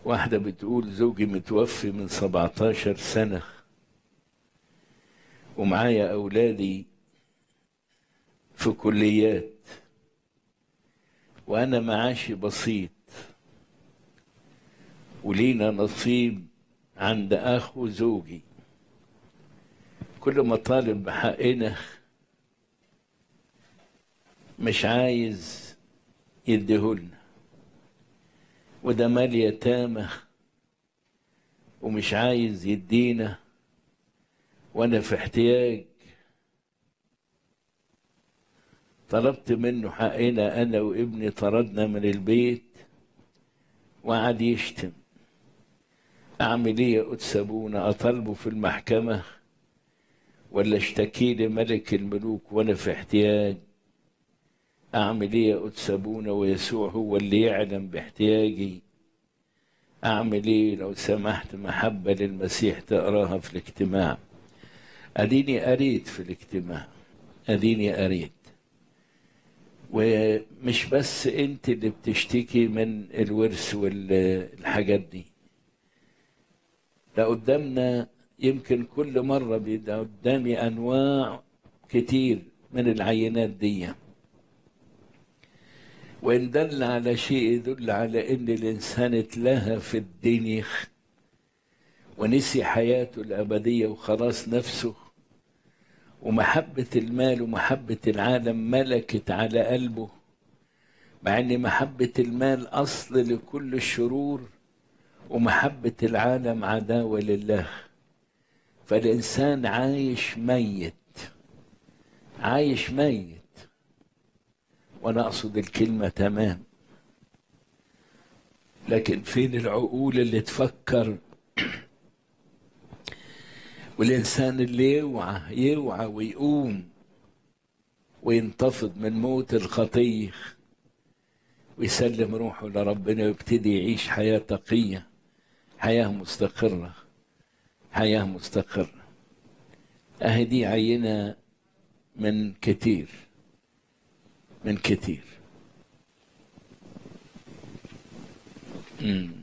واحدة بتقول زوجي متوفي من 17 سنة ومعايا أولادي في كليات وأنا معاشي بسيط ولينا نصيب عند أخو زوجي كل ما طالب بحقنا مش عايز يديهولنا وده مال يتامى ومش عايز يدينا وانا في احتياج طلبت منه حقنا انا وابني طردنا من البيت وقعد يشتم اعمل ايه يا قدس ابونا اطالبه في المحكمه ولا اشتكي لملك الملوك وانا في احتياج اعمل ايه يا قدس ابونا ويسوع هو اللي يعلم باحتياجي اعمل ايه لو سمحت محبه للمسيح تقراها في الاجتماع اديني قريت في الاجتماع اديني قريت ومش بس انت اللي بتشتكي من الورث والحاجات دي ده قدامنا يمكن كل مرة بيبقى قدامي أنواع كتير من العينات دي وإن دل على شيء يدل على إن الإنسان اتلهى في الدنيا ونسي حياته الأبدية وخلاص نفسه ومحبة المال ومحبة العالم ملكت على قلبه مع إن محبة المال أصل لكل الشرور ومحبة العالم عداوة لله فالإنسان عايش ميت عايش ميت وأنا أقصد الكلمة تمام لكن فين العقول اللي تفكر والإنسان اللي يوعى يوعى ويقوم وينتفض من موت الخطية ويسلم روحه لربنا ويبتدي يعيش حياة تقية حياة مستقرة حياة مستقرة أهي دي عينة من كتير من كتير مم.